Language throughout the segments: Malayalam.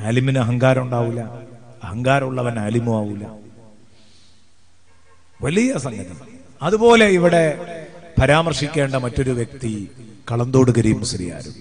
ആലിമിന് അഹങ്കാരം ഉണ്ടാവില്ല അഹങ്കാരമുള്ളവൻ ആലിമും ആവൂല വലിയ സംഗതി അതുപോലെ ഇവിടെ പരാമർശിക്കേണ്ട മറ്റൊരു വ്യക്തി കളന്തോട് കരീം മുസ്ലിയാരും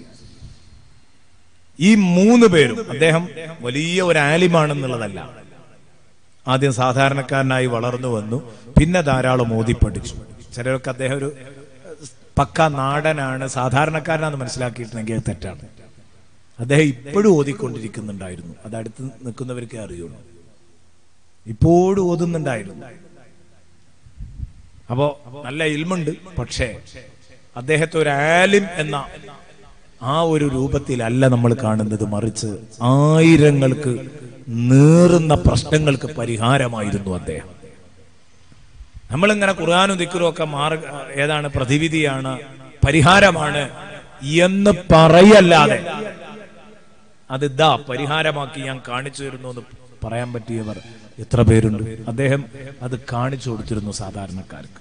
ഈ മൂന്ന് പേരും അദ്ദേഹം വലിയ ഒരു ആലിമാണെന്നുള്ളതല്ല ആദ്യം സാധാരണക്കാരനായി വളർന്നു വന്നു പിന്നെ ധാരാളം ഓതി പഠിച്ചു ചിലരൊക്കെ അദ്ദേഹം ഒരു പക്ക നാടനാണ് സാധാരണക്കാരനാണെന്ന് മനസ്സിലാക്കിയിട്ടുണ്ടെങ്കിൽ അത് തെറ്റാണ് അദ്ദേഹം ഇപ്പോഴും ഓതിക്കൊണ്ടിരിക്കുന്നുണ്ടായിരുന്നു അത് അടുത്ത് നിൽക്കുന്നവർക്കേ അറിയുള്ളൂ ഇപ്പോഴും ഓതുന്നുണ്ടായിരുന്നു അപ്പോ നല്ല ഇൽമുണ്ട് പക്ഷേ അദ്ദേഹത്തെ ഒരു ആലിം എന്ന ആ ഒരു രൂപത്തിലല്ല നമ്മൾ കാണുന്നത് മറിച്ച് ആയിരങ്ങൾക്ക് നീറുന്ന പ്രശ്നങ്ങൾക്ക് പരിഹാരമായിരുന്നു അദ്ദേഹം നമ്മളിങ്ങനെ ഖുർആാനും ദിക്കറും ഒക്കെ മാർഗ ഏതാണ് പ്രതിവിധിയാണ് പരിഹാരമാണ് എന്ന് പറയല്ലാതെ അത് ഇതാ പരിഹാരമാക്കി ഞാൻ കാണിച്ചു തരുന്നു എന്ന് പറയാൻ പറ്റിയവർ എത്ര പേരുണ്ട് അദ്ദേഹം അത് കാണിച്ചു കൊടുത്തിരുന്നു സാധാരണക്കാർക്ക്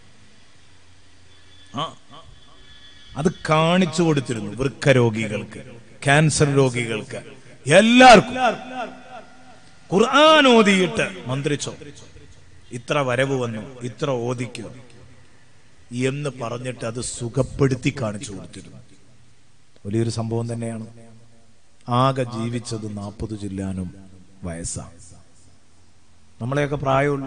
ആ അത് കാണിച്ചു കൊടുത്തിരുന്നു വൃക്ക രോഗികൾക്ക് ക്യാൻസർ രോഗികൾക്ക് എല്ലാവർക്കും ഖുർആൻ ഓതിയിട്ട് മന്ത്രിച്ചോ ഇത്ര വരവ് വന്നു ഇത്ര ഓദിക്കോ എന്ന് പറഞ്ഞിട്ട് അത് സുഖപ്പെടുത്തി കാണിച്ചു കൊടുത്തിരുന്നു വലിയൊരു സംഭവം തന്നെയാണ് ആകെ ജീവിച്ചത് നാൽപ്പത് ജില്ലാനും വയസ്സാണ് നമ്മളെയൊക്കെ പ്രായമുള്ളൂ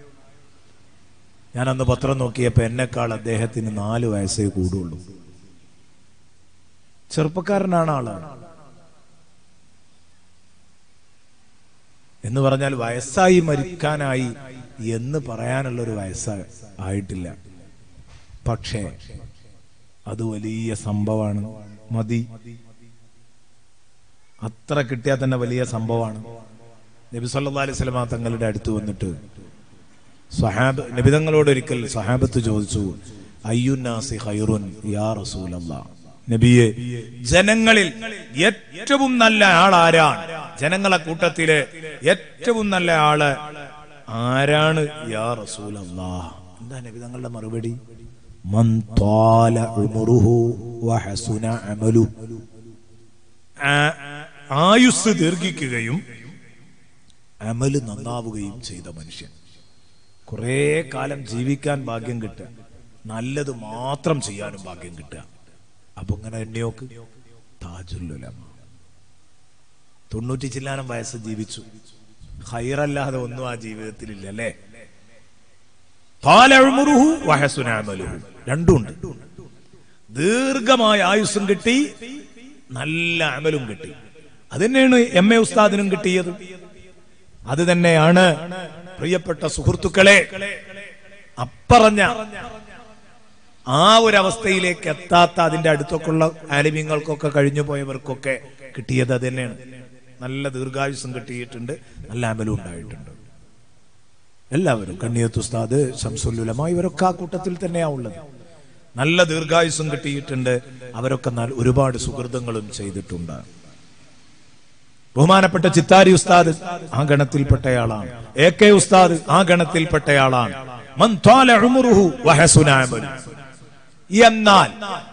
ഞാൻ അന്ന് പത്രം നോക്കിയപ്പോ എന്നെക്കാൾ അദ്ദേഹത്തിന് നാല് വയസ്സേ കൂടുള്ളൂ ചെറുപ്പക്കാരനാണ് ആള് എന്ന് പറഞ്ഞാൽ വയസ്സായി മരിക്കാനായി എന്ന് പറയാനുള്ള ഒരു വയസ്സ് ആയിട്ടില്ല പക്ഷേ അത് വലിയ സംഭവമാണ് മതി അത്ര കിട്ടിയാൽ തന്നെ വലിയ സംഭവമാണ് നബി സല്ലല്ലാഹു അലൈഹി വസല്ലമ തങ്ങളുടെ അടുത്ത് വന്നിട്ട് സ്വഹാബ് നബിതങ്ങളോട് ഒരിക്കൽ സ്വഹാബത്ത് ചോദിച്ചു അയ്യുന്നാസി ഖൈറുൻ യാ റസൂലല്ലാ നബിയെ ജനങ്ങളിൽ ഏറ്റവും നല്ല ആൾ ആരാണ് ജനങ്ങളെ കൂട്ടത്തിലെ ഏറ്റവും നല്ല ആള് ആരാണ് യാ റസൂലല്ലാ എന്താ നബിതങ്ങളുടെ മറുപടി മൻ ത്വാല ഉമറുഹു വഹസുന അമലു ആ- ആയുസ് ദീർഘിക്കുകയും അമല് നന്നാവുകയും ചെയ്ത മനുഷ്യൻ കുറേ കാലം ജീവിക്കാൻ ഭാഗ്യം കിട്ടുക നല്ലത് മാത്രം ചെയ്യാനും ഭാഗ്യം കിട്ടുക അപ്പൊ ഇങ്ങനെ എണ്ണിയോക്ക് താജുല്ലുലമ തൊണ്ണൂറ്റി ചില്ലാനം വയസ്സ് ജീവിച്ചു ഹൈറല്ലാതെ ഒന്നും ആ ജീവിതത്തിലില്ല അല്ലേ താലഴുമുറുഹു വഹസുനാമലുഹു രണ്ടുണ്ട് ദീർഘമായ ആയുസ്സും കിട്ടി നല്ല അമലും കിട്ടി അത് തന്നെയാണ് എം എ ഉസ്താദിനും കിട്ടിയത് അത് തന്നെയാണ് പ്രിയപ്പെട്ട സുഹൃത്തുക്കളെ അപ്പറഞ്ഞ ആ ഒരു അവസ്ഥയിലേക്ക് എത്താത്ത അതിന്റെ അടുത്തൊക്കെ ഉള്ള ആലിമ്യങ്ങൾക്കൊക്കെ കഴിഞ്ഞു പോയവർക്കൊക്കെ കിട്ടിയത് അത് തന്നെയാണ് നല്ല ദീർഘായുസ്സും കിട്ടിയിട്ടുണ്ട് നല്ല അമലും ഉണ്ടായിട്ടുണ്ട് എല്ലാവരും കണ്ണിയത്ത് ഉസ്താദ് ശംസുല്ലുലമ ഇവരൊക്കെ ആ കൂട്ടത്തിൽ തന്നെയാ ഉള്ളത് നല്ല ദീർഘായുസ്സും കിട്ടിയിട്ടുണ്ട് അവരൊക്കെ നല്ല- ഒരുപാട് സുഹൃതങ്ങളും ചെയ്തിട്ടുണ്ട് ബഹുമാനപ്പെട്ട ചിത്താരി ഉസ്താദ് ആ ഗണത്തിൽപ്പെട്ടയാളാണ് എ കെ ഉസ്താദ് ആ ഗണത്തിൽപ്പെട്ടയാളാണ് മൻ ത്വാല ഉമറുഹു വഹസുന അമലു. എന്നാൽ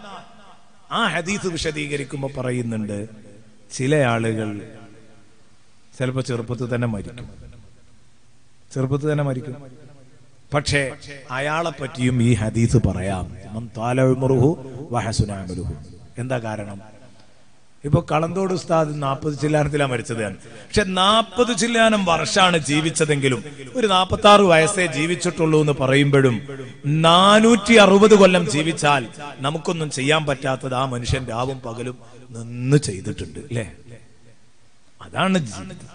ആ ഹദീസ് വിശദീകരിക്കുമ്പോൾ പറയുന്നുണ്ട് ചില ആളുകൾ ചിലപ്പോ ചെറുപ്പത്തിൽ തന്നെ മരിക്കും ചെറുപ്പത്തിൽ തന്നെ മരിക്കും പക്ഷേ അയാളെ പറ്റിയും ഈ ഹദീസ് പറയാം മൻ ത്വാല ഉമറുഹു വഹസുന അമലുഹു. എന്താ കാരണം ഇപ്പൊ കളന്തോട് ഉസ്താദ് നാൽപ്പത് ചില്ലാനത്തിലാണ് മരിച്ചത് ഞാൻ പക്ഷെ നാൽപ്പത് ചില്ലാനം വർഷമാണ് ജീവിച്ചതെങ്കിലും ഒരു നാൽപ്പത്തി ആറ് വയസ്സേ ജീവിച്ചിട്ടുള്ളൂ എന്ന് പറയുമ്പോഴും നാനൂറ്റി അറുപത് കൊല്ലം ജീവിച്ചാൽ നമുക്കൊന്നും ചെയ്യാൻ പറ്റാത്തത് ആ മനുഷ്യൻ രാവും പകലും നിന്ന് ചെയ്തിട്ടുണ്ട് അല്ലേ അതാണ് ജീവിതം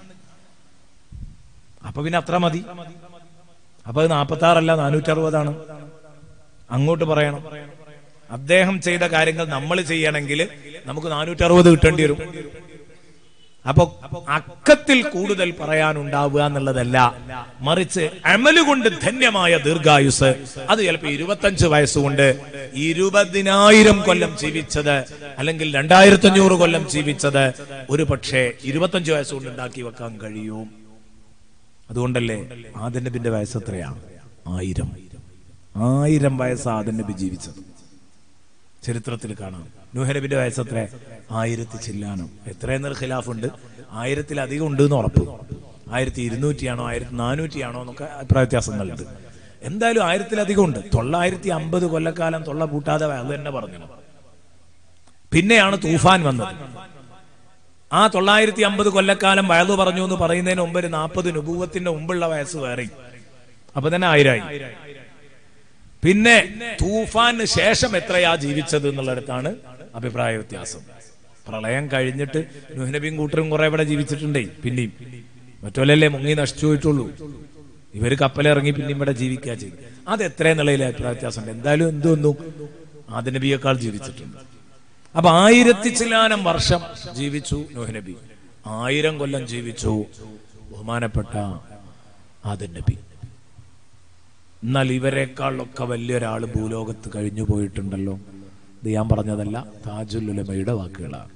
അപ്പൊ പിന്നെ അത്ര മതി അപ്പൊ അത് നാൽപ്പത്തി ആറല്ല നാനൂറ്റി അറുപതാണ് അങ്ങോട്ട് പറയണം അദ്ദേഹം ചെയ്ത കാര്യങ്ങൾ നമ്മൾ ചെയ്യണമെങ്കിൽ നമുക്ക് നാനൂറ്റി അറുപത് കിട്ടേണ്ടി വരും അപ്പൊ അക്കത്തിൽ കൂടുതൽ പറയാനുണ്ടാവുക എന്നുള്ളതല്ല മറിച്ച് അമല് കൊണ്ട് ധന്യമായ ദീർഘായുസ് അത് ചിലപ്പോ ഇരുപത്തഞ്ച് വയസ്സുകൊണ്ട് ഇരുപതിനായിരം കൊല്ലം ജീവിച്ചത് അല്ലെങ്കിൽ രണ്ടായിരത്തി അഞ്ഞൂറ് കൊല്ലം ജീവിച്ചത് ഒരു പക്ഷേ ഇരുപത്തഞ്ച് വയസ്സുകൊണ്ട് ഉണ്ടാക്കി വെക്കാൻ കഴിയും അതുകൊണ്ടല്ലേ ആദൻ നബിന്റെ വയസ്സ് എത്രയാണ് ആയിരം ആയിരം വയസ്സ് ആദൻ നബി ജീവിച്ചത് ചരിത്രത്തിൽ കാണാം നൂഹനബിന്റെ വയസ്സ് എത്ര ആയിരത്തി ചില്ലാനം എത്രയെന്നൊരു ഖിലാഫുണ്ട് ആയിരത്തിലധികം ഉണ്ട് എന്ന് ഉറപ്പ് ആയിരത്തി ഇരുന്നൂറ്റിയാണോ ആയിരത്തി നാനൂറ്റിയാണോ എന്നൊക്കെ അഭിപ്രായ വ്യത്യാസങ്ങളുണ്ട് എന്തായാലും ആയിരത്തിലധികം ഉണ്ട് തൊള്ളായിരത്തി അമ്പത് കൊല്ലക്കാലം തൊള്ള പൂട്ടാതെ അത് തന്നെ പറഞ്ഞു പിന്നെയാണ് തൂഫാൻ വന്നത് ആ തൊള്ളായിരത്തി അമ്പത് കൊല്ലക്കാലം വയലു പറഞ്ഞു എന്ന് പറയുന്നതിന് മുമ്പ് ഒരു നാൽപ്പത് നുപൂവത്തിന്റെ മുമ്പുള്ള വയസ്സ് വേറെ അപ്പൊ തന്നെ ആയിരായി പിന്നെ തൂഫാന് ശേഷം എത്രയാ ജീവിച്ചത് എന്നുള്ളിടത്താണ് അഭിപ്രായ വ്യത്യാസം പ്രളയം കഴിഞ്ഞിട്ട് നുഹനബിയും കൂട്ടരും കുറെ ഇവിടെ ജീവിച്ചിട്ടുണ്ടേ പിന്നെയും മറ്റോലല്ലേ മുങ്ങി നശിച്ചു പോയിട്ടുള്ളൂ ഇവര് കപ്പലിറങ്ങി പിന്നെയും ഇവിടെ ജീവിക്കുക ചെയ്തു അത് എത്രയെന്നുള്ളതിൽ അഭിപ്രായ വ്യത്യാസമുണ്ട് എന്തായാലും എന്തൊന്നും ആദനബിയേക്കാൾ ജീവിച്ചിട്ടുണ്ട് അപ്പൊ ആയിരത്തി ചില്ലാനം വർഷം ജീവിച്ചു നൂഹ്നബി ആയിരം കൊല്ലം ജീവിച്ചു ബഹുമാനപ്പെട്ട ആദൻ നബി എന്നാൽ ഇവരെക്കാളൊക്കെ വലിയൊരാൾ ഭൂലോകത്ത് കഴിഞ്ഞു പോയിട്ടുണ്ടല്ലോ ഇത് ഞാൻ പറഞ്ഞതല്ല താജുൽ ഉലമയുടെ വാക്കുകളാണ്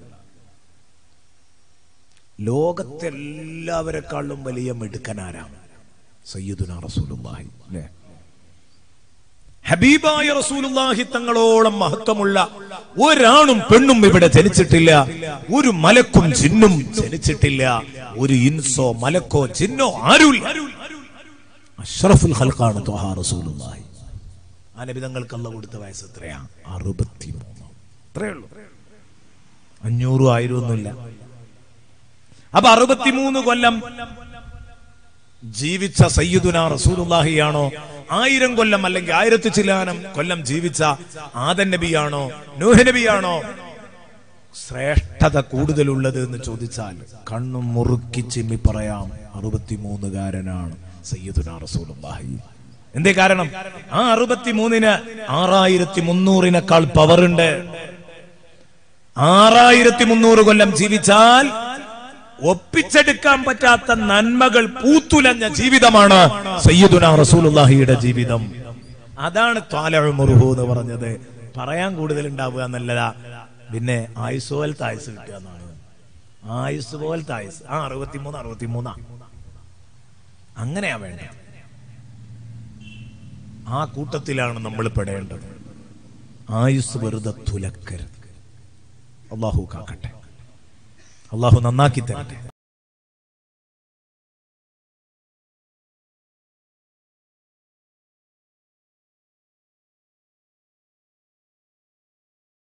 ലോകത്തെല്ലാവരെക്കാളും വലിയ മിടുക്കനാരാണ് സയ്യിദുന റസൂലുള്ളാഹി അല്ലേ ഹബീബായ റസൂലുള്ളാഹി തങ്ങളോളം മഹത്വമുള്ള ഒരാണും പെണ്ണും ഇവിടെ ജനിച്ചിട്ടില്ല ഒരു മലക്കും ജിന്നും ജനിച്ചിട്ടില്ല ഒരു ഇൻസോ മലക്കോ ജിന്നോ ആരുമില്ല അഷ്റഫുൽ ഖൽഖാണ് ത്വഹാ റസൂലുള്ളാഹി ആ നബി തങ്ങൾക്ക് അല്ല കൊടുത്ത വയസ്സ് എത്രയാ അറുപത്തിമൂന്ന് അത്രേ ഉള്ളൂ അഞ്ഞൂറും ആയിരം ഒന്നുമില്ല അപ്പൊ അറുപത്തിമൂന്ന് കൊല്ലം ജീവിച്ച സയ്യിദുന റസൂലുള്ളാഹിയാണോ ആയിരം കൊല്ലം അല്ലെങ്കിൽ ആയിരത്തി ചില്ലാനം കൊല്ലം ജീവിച്ച ആദൻ നബിയാണോ നൂഹ് നബിയാണോ ശ്രേഷ്ഠത കൂടുതലുള്ളത് എന്ന് ചോദിച്ചാൽ കണ്ണും മുറുക്കി ചിമ്മി പറയാം അറുപത്തിമൂന്നുകാരനാണ് സയ്യിദുന റസൂലുള്ളാഹി എന്തേ കാരണം ആ അറുപത്തിമൂന്നിന് ആറായിരത്തി മുന്നൂറിനേക്കാൾ പവറുണ്ട് ആറായിരത്തി മുന്നൂറ് കൊല്ലം ജീവിച്ചാൽ ഒപ്പിച്ചെടുക്കാൻ പറ്റാത്ത നന്മകൾ പൂത്തുലഞ്ഞ ജീവിതമാണ് സയ്യിദുന റസൂലുള്ളാഹിയുടെ ജീവിതം അതാണ് ത്വാലമുറുഹു എന്ന് പറഞ്ഞത് പറയാൻ കൂടുതൽ ഉണ്ടാവുക എന്നല്ലതാ പിന്നെ ആയുസ് പോലത്തെ ആയുസ് കിട്ടുക എന്നാണ് ആയുസ് പോലത്തെ ആയുസ് ആ അറുപത്തിമൂന്ന് അറുപത്തിമൂന്നാ അങ്ങനെയാ വേണ്ട ആ കൂട്ടത്തിലാണ് നമ്മൾ പെടേണ്ടത് ആയുസ് വെറുതെ തുലക്കരുത് അള്ളാഹു കാക്കട്ടെ അള്ളാഹു നന്നാക്കി തരട്ടെ